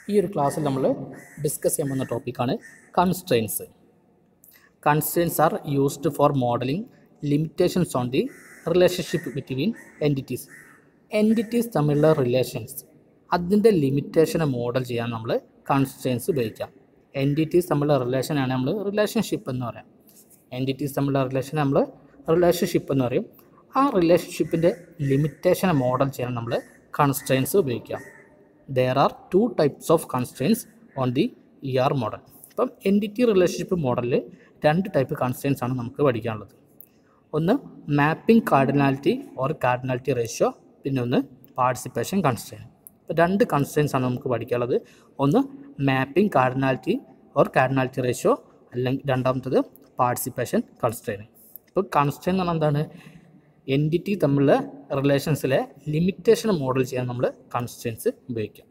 ഈ ഒരു ക്ലാസ്സിൽ നമ്മൾ ഡിസ്കസ് ചെയ്യാൻ പോകുന്ന ടോപ്പിക്കാണ് constraints constraints are used for modelling limitations on the relationship between entities entities തമ്മിലുള്ള റിലേഷൻസ് അതിൻ്റെ ലിമിറ്റേഷനെ മോഡൽ ചെയ്യാൻ നമ്മൾ കൺസ്ട്രെയിൻസ് ഉപയോഗിക്കാം എൻറ്റിറ്റീസ് തമ്മിലുള്ള റിലേഷനാണ് നമ്മൾ റിലേഷൻഷിപ്പ് എന്ന് പറയാം എൻറ്റിറ്റീസ് തമ്മിലുള്ള റിലേഷൻ നമ്മൾ റിലേഷൻഷിപ്പ് എന്ന് പറയും ആ റിലേഷൻഷിപ്പിൻ്റെ ലിമിറ്റേഷനെ മോഡൽ ചെയ്യാൻ നമ്മൾ കൺസ്ട്രെയിൻസ് ഉപയോഗിക്കാം there are two types of constraints on the E R model ഇപ്പം എൻറ്റിറ്റി റിലേഷൻഷിപ്പ് മോഡലിൽ രണ്ട് ടൈപ്പ് കൺസ്ട്രെയിൻസ് ആണ് നമുക്ക് പഠിക്കാനുള്ളത് ഒന്ന് mapping cardinality or cardinality ratio പിന്നെ ഒന്ന് പാർട്ടിസിപ്പേഷൻ കൺസ്ട്രെയിൻ ഇപ്പോൾ രണ്ട് കൺസ്ട്രെയിൻസ് ആണ് നമുക്ക് പഠിക്കാനുള്ളത് ഒന്ന് mapping cardinality or cardinality ratio അല്ലെങ്കിൽ രണ്ടാമത്തത് പാർട്ടിസിപ്പേഷൻ കൺസ്ട്രെയിൻ ഇപ്പോൾ കൺസ്ട്രെയിൻ എന്ന് പറഞ്ഞാൽ എന്താണ് എൻറ്റിറ്റി തമ്മിലുള്ള റിലേഷൻസിലെ ലിമിറ്റേഷൻ മോഡൽ ചെയ്യാൻ നമ്മൾ കൺസ്ട്രെയിൻസ് ഉപയോഗിക്കാം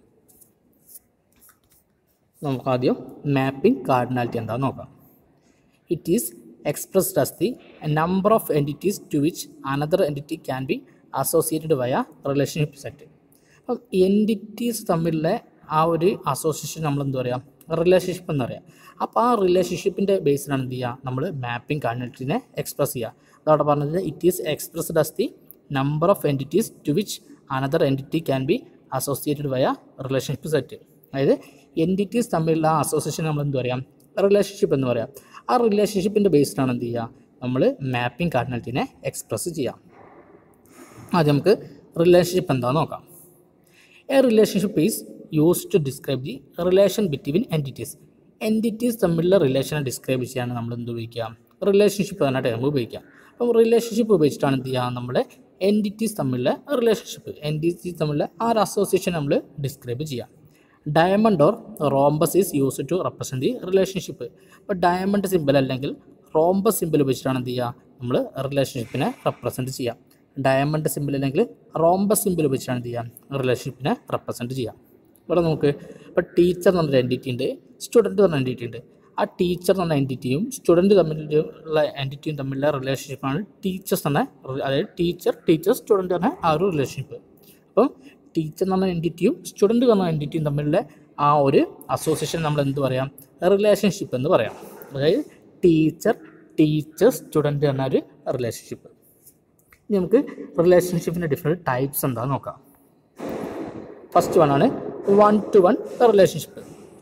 നമുക്ക് ആദ്യം മാപ്പിംഗ് കാർഡിനാലിറ്റി എന്താണെന്ന് നോക്കാം it is expressed as the number of entities to which another entity can be associated via relationship set അപ്പം എൻറ്റിറ്റീസ് തമ്മിലുള്ള ആ ഒരു അസോസിയേഷൻ നമ്മൾ എന്താ പറയുക റിലേഷൻഷിപ്പ് എന്ന് പറയാം അപ്പോൾ ആ റിലേഷൻഷിപ്പിൻ്റെ ബേസിലാണ് എന്ത് ചെയ്യുക നമ്മൾ മാപ്പിംഗ് കാർഡിനാലിറ്റിനെ എക്സ്പ്രസ് ചെയ്യുക അതവിടെ പറഞ്ഞത് it is expressed as the number of entities to which another entity can be associated via relationship set അതായത് എൻറ്റിറ്റീസ് തമ്മിലുള്ള ആ അസോസിയേഷൻ നമ്മൾ എന്ത് പറയാം റിലേഷൻഷിപ്പ് എന്ന് പറയാം ആ റിലേഷൻഷിപ്പിൻ്റെ ബേസിലാണ് എന്ത് ചെയ്യുക നമ്മൾ മാപ്പിംഗ് കാർഡിനാലിറ്റിനെ എക്സ്പ്രസ് ചെയ്യാം ആദ്യം നമുക്ക് റിലേഷൻഷിപ്പ് എന്താണെന്ന് നോക്കാം a relationship is use to describe the relation between entities entities തമ്മിലുള്ള റിലേഷനെ ഡിസ്ക്രൈബ് ചെയ്യാൻ നമ്മൾ എന്ത് ഉപയോഗിക്കാം റിലേഷൻഷിപ്പ് എന്ന ടേം ഉപയോഗിക്കാം അപ്പം റിലേഷൻഷിപ്പ് ഉപയോഗിച്ചിട്ടാണ് എന്ത് ചെയ്യുക നമ്മുടെ എൻറ്റിറ്റീസ് തമ്മിലുള്ള റിലേഷൻഷിപ്പ് എൻറ്റിറ്റീസ് തമ്മിലുള്ള ആ ഒരു അസോസിയേഷൻ നമ്മൾ ഡിസ്ക്രൈബ് ചെയ്യാം diamond or rhombus is use to represent the relationship അപ്പോൾ ഡയമണ്ട് സിമ്പിൾ അല്ലെങ്കിൽ റോംബസ് സിമ്പിൾ ഉപയോഗിച്ചിട്ടാണ് എന്ത് ചെയ്യുക നമ്മൾ റിലേഷൻഷിപ്പിനെ റെപ്രസെൻറ്റ് ചെയ്യുക ഡയമണ്ട് സിമ്പിൾ അല്ലെങ്കിൽ റോംബസ് സിമ്പിൾ ഉപയോഗിച്ചാണ് എന്ത് ചെയ്യുക റിലേഷൻഷിപ്പിനെ റെപ്രസെൻറ്റ് ചെയ്യുക ഇവിടെ നമുക്ക് ഇപ്പോൾ ടീച്ചർ എന്ന് പറഞ്ഞൊരു എൻറ്റിറ്റി ഉണ്ട് സ്റ്റുഡൻറ്റ് പറഞ്ഞ എൻറ്റിറ്റി ഉണ്ട് ആ ടീച്ചർ എന്ന എൻറ്റിറ്റിയും സ്റ്റുഡൻറ്റ് തമ്മിലുള്ള എൻറ്റിറ്റിയും തമ്മിലുള്ള റിലേഷൻഷിപ്പാണ് ടീച്ചേഴ്സ് എന്ന അതായത് ടീച്ചർ ടീച്ചർ സ്റ്റുഡൻറ്റ് എന്ന ആ ഒരു റിലേഷൻഷിപ്പ് അപ്പം ടീച്ചർ എന്ന് പറഞ്ഞ എൻറ്റിറ്റിയും സ്റ്റുഡൻറ്റ് എന്ന് പറഞ്ഞ എൻറ്റിറ്റിയും തമ്മിലുള്ള ആ ഒരു അസോസിയേഷൻ നമ്മൾ എന്ത് പറയാം റിലേഷൻഷിപ്പ് എന്ന് പറയാം അതായത് ടീച്ചർ ടീച്ചർ സ്റ്റുഡൻറ്റ് എന്ന ഒരു റിലേഷൻഷിപ്പ് ഇനി നമുക്ക് റിലേഷൻഷിപ്പിൻ്റെ ഡിഫറെൻറ്റ് ടൈപ്സ് എന്താണെന്ന് നോക്കാം ഫസ്റ്റ് വൺ ആണ് one to one relationship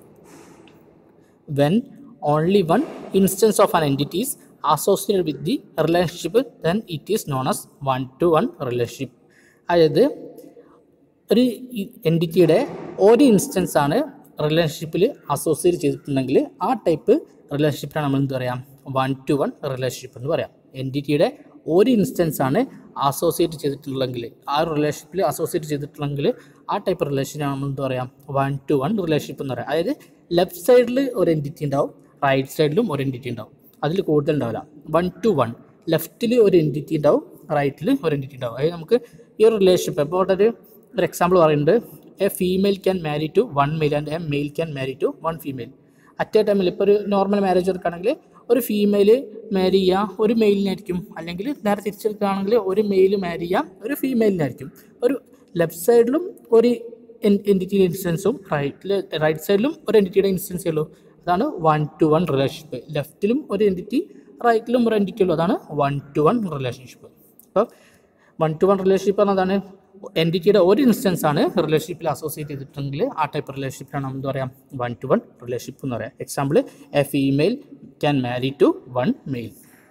when only one instance of an entity is associated with the relationship then it is known as one to one relationship അതായത് ഒരു എൻറ്റിറ്റിയുടെ ഒരു ഇൻസ്റ്റൻസ് ആണ് റിലേഷൻഷിപ്പിൽ അസോസിയേറ്റ് ചെയ്തിട്ടുണ്ടെങ്കിൽ ആ ടൈപ്പ് റിലേഷൻഷിപ്പിനാണ് നമ്മൾ എന്ത് പറയാം വൺ ടു വൺ റിലേഷൻഷിപ്പ് എന്ന് പറയാം എൻറ്റിറ്റിയുടെ ഒരു ഇൻസ്റ്റൻസ് ആണ് അസോസിയേറ്റ് ചെയ്തിട്ടുള്ളെങ്കിൽ ആ റിലേഷൻഷിപ്പിൽ അസോസിയേറ്റ് ചെയ്തിട്ടുണ്ടെങ്കിൽ ആ ടൈപ്പ് റിലേഷനാണ് നമ്മൾ എന്ത് പറയാം വൺ ടു വൺ റിലേഷൻഷിപ്പ് എന്ന് പറയാം അതായത് ലെഫ്റ്റ് സൈഡിൽ ഒരു എൻറ്റിറ്റി ഉണ്ടാവും റൈറ്റ് സൈഡിലും ഒരു എൻറ്റിറ്റി ഉണ്ടാവും അതിൽ കൂടുതൽ ഉണ്ടാവില്ല വൺ ടു വൺ ലെഫ്റ്റിൽ ഒരു എൻറ്റിറ്റി ഉണ്ടാവും റൈറ്റിൽ ഒരു എൻറ്റിറ്റി ഉണ്ടാവും അതായത് നമുക്ക് ഈ ഒരു റിലേഷൻഷിപ്പ് ഇപ്പോൾ ഇവിടെ ഒരു ഒരു എക്സാമ്പിൾ പറയുന്നുണ്ട് a female can marry to one male and a male can marry to one female at a ടൈമിൽ ഇപ്പോൾ ഒരു നോർമൽ മാരേജ് എടുക്കുകയാണെങ്കിൽ ഒരു ഫീമെയിൽ മാരി ചെയ്യുക ഒരു മെയിലിനായിരിക്കും അല്ലെങ്കിൽ നേരെ തിരിച്ചെടുക്കുകയാണെങ്കിൽ ഒരു മെയിൽ മാരി ചെയ്യാം ഒരു ഫീമെയിലിനായിരിക്കും ഒരു ലെഫ്റ്റ് സൈഡിലും ഒരു എൻറ്റിറ്റിയുടെ ഇൻസ്റ്റൻസും റൈറ്റിൽ റൈറ്റ് സൈഡിലും ഒരു എൻറ്റിറ്റിയുടെ ഇൻസ്റ്റൻസേ ഉള്ളൂ അതാണ് വൺ ടു വൺ റിലേഷൻഷിപ്പ് ലെഫ്റ്റിലും ഒരു എൻറ്റിറ്റി റൈറ്റിലും ഒരു എൻറ്റിറ്റി ഉള്ളൂ അതാണ് വൺ ടു വൺ റിലേഷൻഷിപ്പ് അപ്പോൾ വൺ ടു വൺ റിലേഷൻഷിപ്പ് പറഞ്ഞതാണ് എൻറ്റിറ്റിയുടെ ഒരു ഇൻസ്റ്റൻസ് ആണ് റിലേഷൻഷിപ്പിൽ അസോസിയേറ്റ് ചെയ്തിട്ടുണ്ടെങ്കിൽ ആ ടൈപ്പ് റിലേഷൻഷിപ്പിനാണ് നമ്മൾ എന്താ പറയാം വൺ ടു വൺ റിലേഷൻഷിപ്പ് എന്ന് പറയാം example a female can marry to one male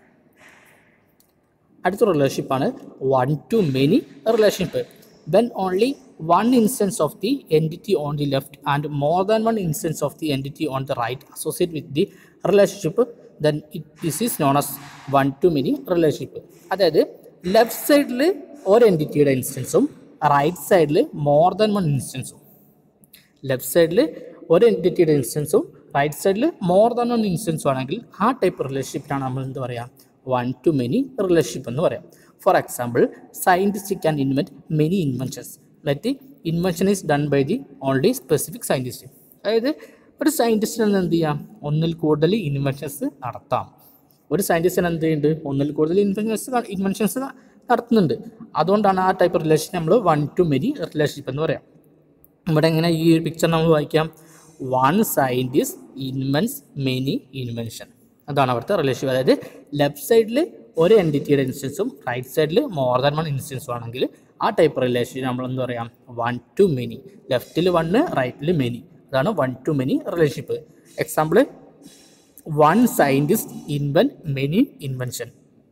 അടുത്ത റിലേഷൻഷിപ്പാണ് one to many relationship when only one instance of the entity on the left and more than one instance of the entity on the right associate with the relationship then it this is known as one to many relationship അതായത് left സൈഡിൽ ഒരു എൻറ്റിറ്റിയുടെ ഇൻസ്റ്റൻസും right സൈഡിൽ more than one ഇൻസ്റ്റൻസും left സൈഡിൽ ഒരു എൻറ്റിറ്റിയുടെ ഇൻസ്റ്റൻസും റൈറ്റ് സൈഡിൽ മോർ ദാൻ വൺ ഇൻസ്റ്റൻസും ആണെങ്കിൽ ആ ടൈപ്പ് റിലേഷൻഷിപ്പിനാണ് നമ്മൾ എന്ത് പറയുക വൺ ടു മെനി റിലേഷൻഷിപ്പ് എന്ന് പറയാം for example scientist can invent many inventions light the invention is done by the only specific scientist അതായത് ഒരു സയൻറ്റിസ്റ്റിന് എന്ത് ചെയ്യാം ഒന്നിൽ കൂടുതൽ ഇൻവെൻഷൻസ് നടത്താം ഒരു സയൻറ്റിസ്റ്റിന് എന്ത് ചെയ്യുന്നുണ്ട് ഒന്നിൽ കൂടുതൽ ഇൻവെൻഷൻസ് ഇൻവെൻഷൻസ് നടത്തുന്നുണ്ട് അതുകൊണ്ടാണ് ആ ടൈപ്പ് റിലേഷൻ നമ്മൾ വൺ ടു മെനി റിലേഷൻഷിപ്പ് എന്ന് പറയാം ഇവിടെ ഇങ്ങനെ ഈ ഒരു പിക്ചർ നമ്മൾ വായിക്കാം one scientist invents many invention അതാണ് അവിടുത്തെ റിലേഷൻ അതായത് ലെഫ്റ്റ് സൈഡിൽ ഒരു എൻറ്റിറ്റിയുടെ ഇൻസ്റ്റൻസും റൈറ്റ് സൈഡിൽ മോർ ദാൻ വൺ ഇൻസ്റ്റൻസും ആണെങ്കിൽ ആ ടൈപ്പ് റിലേഷൻ നമ്മൾ എന്താ പറയാം വൺ ടു മെനി ലെഫ്റ്റിൽ വണ്ണ് റൈറ്റിൽ മെനി അതാണ് one to many relationship example one scientist invent many invention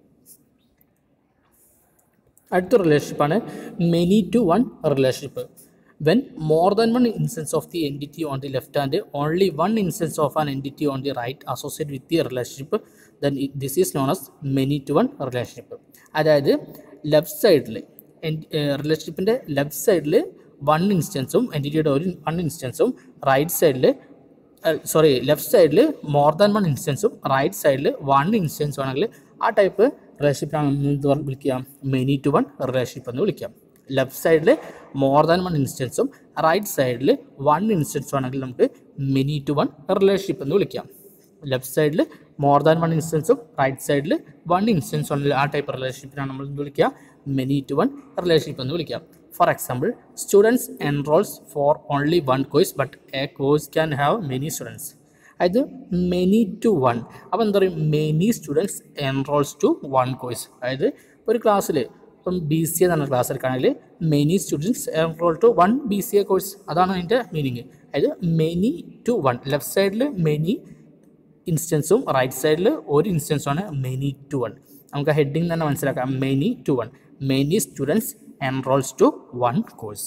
അടുത്ത റിലേഷൻഷിപ്പാണ് many to one relationship when more than one instance of the entity on the left and only one instance of an entity on the right associate with the relationship then this is known as many to one relationship അതായത് left സൈഡിൽ റിലേഷൻഷിപ്പിൻ്റെ left സൈഡിൽ one ഇൻസ്റ്റൻസും എൻറ്റിറ്റിയുടെ ഒരു one ഇൻസ്റ്റൻസും right സൈഡിൽ sorry left സൈഡിൽ മോർ ദാൻ വൺ ഇൻസ്റ്റൻസും റൈറ്റ് സൈഡിൽ വൺ ഇൻസ്റ്റൻസും ആണെങ്കിൽ ആ ടൈപ്പ് റിലേഷൻഷിപ്പിനാണ് എന്ത് പറഞ്ഞ് വിളിക്കാം മെനി ടു വൺ റിലേഷൻഷിപ്പ് എന്ന് വിളിക്കാം ലെഫ്റ്റ് സൈഡിൽ മോർ ദാൻ വൺ ഇൻസ്റ്റൻസും റൈറ്റ് സൈഡിൽ വൺ ഇൻസ്റ്റൻസും ആണെങ്കിൽ നമുക്ക് മെനി ടു വൺ റിലേഷൻഷിപ്പ് എന്ന് വിളിക്കാം ലെഫ്റ്റ് സൈഡിൽ മോർ ദാൻ വൺ ഇൻസ്റ്റൻസും റൈറ്റ് സൈഡിൽ വൺ ഇൻസ്റ്റൻസും ആണെങ്കിൽ ആ ടൈപ്പ് റിലേഷൻഷിപ്പിനാണ് നമ്മൾ എന്ത് വിളിക്കുക മെനി ടു വൺ റിലേഷൻഷിപ്പ് എന്ന് വിളിക്കാം for example students enrols for only one course but a course can have many students അതായത് മെനി ടു വൺ അപ്പോൾ എന്താ പറയുക many students enrols to one course അതായത് ഒരു ക്ലാസ്സിൽ ഇപ്പം ബി സി എ എന്ന ക്ലാസ് എടുക്കുകയാണെങ്കിൽ many students enrol to one B C A course അതാണ് അതിൻ്റെ മീനിങ് അതായത് മെനി ടു വൺ ലെഫ്റ്റ് സൈഡിൽ മെനി ഇൻസ്റ്റൻസും റൈറ്റ് സൈഡിൽ ഒരു ഇൻസ്റ്റൻസുമാണ് മെനി ടു വൺ നമുക്ക് ഹെഡിങ് തന്നെ മനസ്സിലാക്കാം many to one many students enrols to one course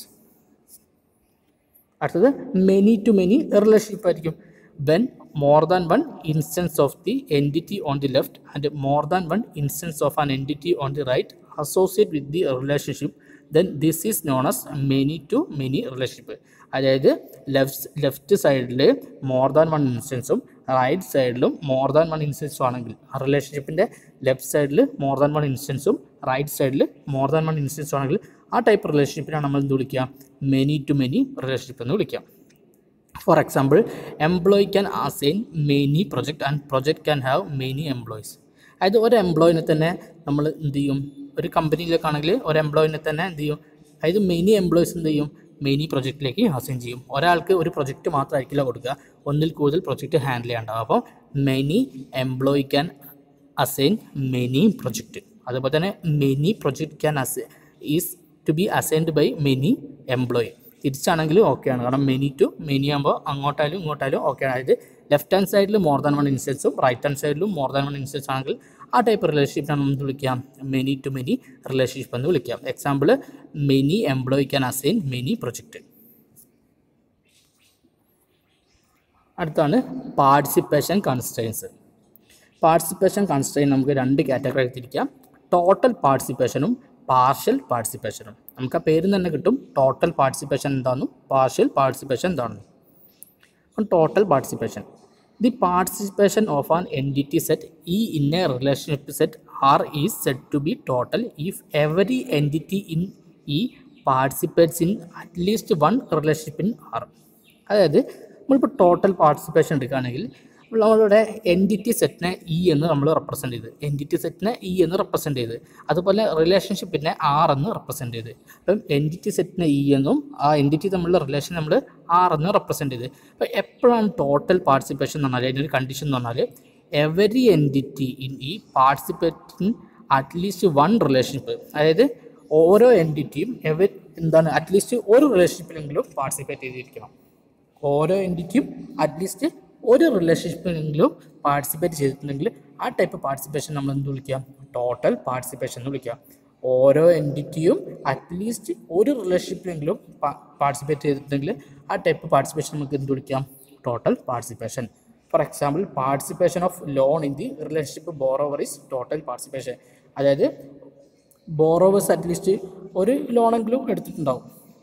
അടുത്തത് മെനി ടു മെനി റിലേഷൻഷിപ്പ് ആയിരിക്കും when more than one instance of the entity on the left and more than one instance of an entity on the right associate with the relationship then this is known as many to many relationship അതായത് left left സൈഡിൽ more than one ഇൻസ്റ്റൻസും right സൈഡിലും more than one ഇൻസ്റ്റൻസും ആണെങ്കിൽ ആ റിലേഷൻഷിപ്പിൻ്റെ left സൈഡിൽ more than one ഇൻസ്റ്റൻസും right സൈഡിൽ മോർ ദാൻ വൺ ഇൻസ്റ്റൻസും ആണെങ്കിൽ ആ ടൈപ്പ് റിലേഷൻഷിപ്പിനാണ് നമ്മൾ എന്ത് വിളിക്കുക മെനി ടു മെനി റിലേഷൻഷിപ്പ് എന്ന് വിളിക്കാം for example employee can assign many project and project can have many employees അതായത് ഒരു എംപ്ലോയിനെ തന്നെ നമ്മൾ എന്ത് ചെയ്യും ഒരു കമ്പനിയിലേക്കാണെങ്കിൽ ഒരു എംപ്ലോയിനെ തന്നെ എന്ത് ചെയ്യും അതായത് മെനി എംപ്ലോയീസ് എന്ത് ചെയ്യും മെനി പ്രൊജക്റ്റിലേക്ക് അസൈൻ ചെയ്യും ഒരാൾക്ക് ഒരു പ്രൊജക്റ്റ് മാത്രമായിരിക്കില്ല കൊടുക്കുക ഒന്നിൽ കൂടുതൽ പ്രൊജക്റ്റ് ഹാൻഡിൽ ചെയ്യാണ്ടാവും അപ്പോൾ many employee can assign many project അതുപോലെ തന്നെ മെനി പ്രൊജക്റ്റ് ക്യാൻ അസൈ is to be assigned by many employee തിരിച്ചാണെങ്കിലും ഓക്കെയാണ് കാരണം മെനി ടു മെനി ആകുമ്പോൾ അങ്ങോട്ടായാലും ഇങ്ങോട്ടായാലും ഓക്കെയാണ് അതായത് ലെഫ്റ്റ് ഹാൻഡ് സൈഡിൽ മോർ ദാൻ വൺ ഇൻസ്റ്റൻസും റൈറ്റ് ഹാൻഡ് സൈഡിലും മോർ ദാൻ വൺ ഇൻസ്റ്റൻസ് ആണെങ്കിൽ ആ ടൈപ്പ് റിലേഷൻഷിപ്പിനാണ് നമ്മൾ വിളിക്കാം മെനി ടു മെനി റിലേഷൻഷിപ്പ് എന്ന് വിളിക്കാം example many employee can assign many project അടുത്താണ് പാർട്ടിസിപ്പേഷൻ കൺസ്ട്രെയിൻസ് പാർട്ടിസിപ്പേഷൻ കൺസ്ട്രെയിൻ നമുക്ക് രണ്ട് കാറ്റഗറി തിരിക്കാം ടോട്ടൽ പാർട്ടിസിപ്പേഷനും പാർഷ്യൽ പാർട്ടിസിപ്പേഷനും നമുക്ക് ആ പേര് തന്നെ കിട്ടും ടോട്ടൽ പാർട്ടിസിപ്പേഷൻ എന്താണെന്നും പാർഷ്യൽ പാർട്ടിസിപ്പേഷൻ എന്താണെന്നും total participation the participation of an entity set E in a relationship set R is said to be total if every entity in E participates in at least one relationship in R അതായത് നമ്മളിപ്പോൾ total participation എടുക്കുകയാണെങ്കിൽ നമ്മളുടെ entity സെറ്റിനെ E എന്ന് നമ്മൾ represent ചെയ്ത് entity സെറ്റിനെ E എന്ന് റെപ്രസെൻ്റ് ചെയ്ത് അതുപോലെ റിലേഷൻഷിപ്പിനെ ആർ എന്ന് റെപ്രസെൻ്റ് ചെയ്ത് അപ്പം എൻറ്റിറ്റി സെറ്റിനെ ഇ എന്നും ആ എൻറ്റിറ്റി തമ്മിലുള്ള റിലേഷൻ നമ്മൾ ആർ എന്ന് റെപ്രസെൻ്റ് ചെയ്ത് അപ്പോൾ എപ്പോഴാണ് ടോട്ടൽ പാർട്ടിസിപ്പേഷൻ എന്ന് പറഞ്ഞാൽ അതിൻ്റെ കണ്ടീഷൻ എന്ന് പറഞ്ഞാൽ every entity in E participate in at least one relationship അതായത് ഓരോ എൻറ്റിറ്റിയും എവർ എന്താണ് അറ്റ്ലീസ്റ്റ് ഒരു റിലേഷൻഷിപ്പിലെങ്കിലും പാർട്ടിസിപ്പേറ്റ് ചെയ്തിരിക്കണം ഓരോ എൻറ്റിറ്റിയും അറ്റ്ലീസ്റ്റ് ഒരു റിലേഷൻഷിപ്പിലെങ്കിലും പാർട്ടിസിപ്പേറ്റ് ചെയ്തിട്ടുണ്ടെങ്കിൽ ആ ടൈപ്പ് പാർട്ടിസിപ്പേഷൻ നമ്മൾ എന്ത് വിളിക്കാം ടോട്ടൽ പാർട്ടിസിപ്പേഷൻ എന്ന് വിളിക്കാം ഓരോ എൻറ്റിറ്റിയും അറ്റ്ലീസ്റ്റ് ഒരു റിലേഷൻഷിപ്പിലെങ്കിലും പാർട്ടിസിപ്പേറ്റ് ചെയ്തിട്ടുണ്ടെങ്കിൽ ആ ടൈപ്പ് പാർട്ടിസിപ്പേഷൻ നമുക്ക് എന്ത് വിളിക്കാം total participation for example participation of loan in the relationship borrower is total participation അതായത് ബോറോവേഴ്സ് അറ്റ്ലീസ്റ്റ് ഒരു ലോണെങ്കിലും എടുത്തിട്ടുണ്ടാവും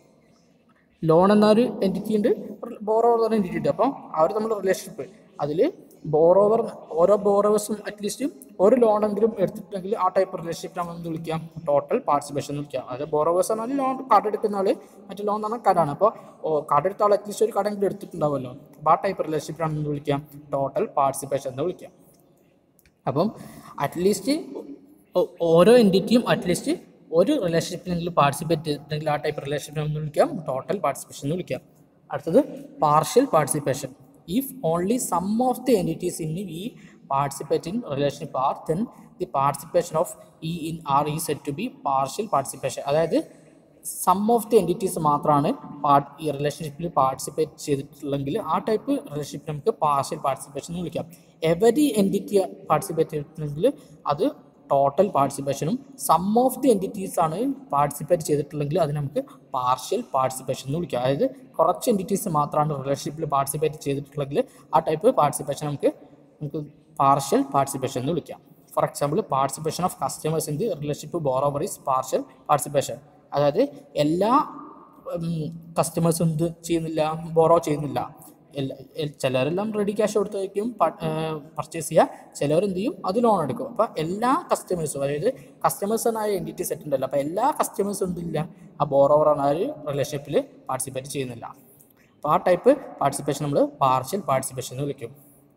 ലോൺ എന്ന ഒരു എൻറ്റിറ്റി ഉണ്ട് ബോറോവർ എന്ന എൻറ്റിറ്റി ഉണ്ട് അപ്പോൾ അവർ തമ്മിൽ റിലേഷൻഷിപ്പ് അതിൽ ബോറോവർ ഓരോ ബോറോവേഴ്സും അറ്റ്ലീസ്റ്റ് ഒരു ലോണെങ്കിലും എടുത്തിട്ടുണ്ടെങ്കിൽ ആ ടൈപ്പ് റിലേഷൻഷിപ്പ് നമ്മൾ എന്ത് വിളിക്കാം ടോട്ടൽ പാർട്ടിസിപ്പേഷൻ എന്ന് വിളിക്കാം അതായത് ബോറോവേഴ്സ് പറഞ്ഞാൽ ലോൺ കാർഡ് എടുക്കുന്ന ആൾ മറ്റേ ലോൺ എന്ന് പറഞ്ഞാൽ കടാണ് അപ്പോൾ കാർഡ് എടുത്ത ആൾ അറ്റ്ലീസ്റ്റ് ഒരു കടെങ്കിലും എടുത്തിട്ടുണ്ടാവുമല്ലോ അപ്പോൾ ആ ടൈപ്പ് റിലേഷൻഷിപ്പിനാണ് എന്ത് വിളിക്കാം ടോട്ടൽ പാർട്ടിസിപ്പേഷൻ എന്ന് വിളിക്കാം അപ്പം അറ്റ്ലീസ്റ്റ് ഓരോ എൻറ്റിറ്റിയും അറ്റ്ലീസ്റ്റ് ഒരു റിലേഷൻഷിപ്പിലെങ്കിലും പാർട്ടിസിപ്പേറ്റ് ചെയ്തിട്ടുണ്ടെങ്കിൽ ആ ടൈപ്പ് റിലേഷൻഷിപ്പ് എന്ന് വിളിക്കാം ടോട്ടൽ പാർട്ടിസിപ്പേഷൻ എന്ന് വിളിക്കാം അടുത്തത് partial participation if only some of the entities in E participate in relationship R then the participation of E in R is said to be partial participation അതായത് some of the entities മാത്രമാണ് part ഈ റിലേഷൻഷിപ്പിൽ participate ചെയ്തിട്ടുള്ളെങ്കിൽ ആ type relationship നമുക്ക് partial participation എന്ന് വിളിക്കാം every entity participate ചെയ്തിട്ടുണ്ടെങ്കിൽ അത് ടോട്ടൽ പാർട്ടിസിപ്പേഷനും സം ഓഫ് ദി എൻറ്റിറ്റീസ് ആണ് പാർട്ടിസിപ്പേറ്റ് ചെയ്തിട്ടുള്ളെങ്കിൽ അത് നമുക്ക് പാർഷ്യൽ പാർട്ടിസിപ്പേഷൻ എന്ന് വിളിക്കാം അതായത് കുറച്ച് എൻറ്റിറ്റീസ് മാത്രമാണ് റിലേഷൻഷിപ്പിൽ പാർട്ടിസിപ്പേറ്റ് ചെയ്തിട്ടുള്ളെങ്കിൽ ആ ടൈപ്പ് പാർട്ടിസിപ്പേഷൻ നമുക്ക് നമുക്ക് പാർഷ്യൽ പാർട്ടിസിപ്പേഷൻ എന്ന് വിളിക്കാം for example participation of customers in the relationship borrower is partial participation അതായത് എല്ലാ കസ്റ്റമേഴ്സും എന്ത് ചെയ്യുന്നില്ല ബോറോ ചെയ്യുന്നില്ല എല്ലാ എൽ- ചിലരെല്ലാം റെഡി ക്യാഷ് കൊടുത്തായിരിക്കും പർച്ചേസ് ചെയ്യുക ചിലവർ എന്ത് ചെയ്യും അത് ലോൺ എടുക്കും അപ്പോൾ എല്ലാ കസ്റ്റമേഴ്സും അതായത് കസ്റ്റമേഴ്സ് എന്ന എൻറ്റിറ്റി സെറ്റ് ഉണ്ടല്ലോ അപ്പോൾ എല്ലാ കസ്റ്റമേഴ്സും എന്തില്ല ആ ബോറോവർ എന്ന ഒരു റിലേഷൻഷിപ്പിൽ പാർട്ടിസിപ്പേറ്റ് ചെയ്യുന്നില്ല അപ്പോൾ ആ ടൈപ്പ് പാർട്ടിസിപ്പേഷൻ നമ്മൾ പാർഷ്യൽ പാർട്ടിസിപ്പേഷൻ എന്ന് വിളിക്കും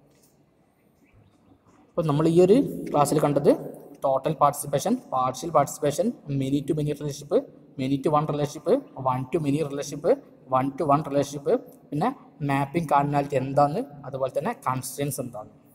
അപ്പോൾ നമ്മൾ ഈ ഒരു ക്ലാസ്സിൽ കണ്ടത് total participation partial participation many to many relationship many to one relationship one to many relationship one to one relationship പിന്നെ മാപ്പിംഗ് കാർഡിനാലിറ്റി എന്താന്ന് അതുപോലെ തന്നെ കൺസ്റ്റൻസ് എന്താണ്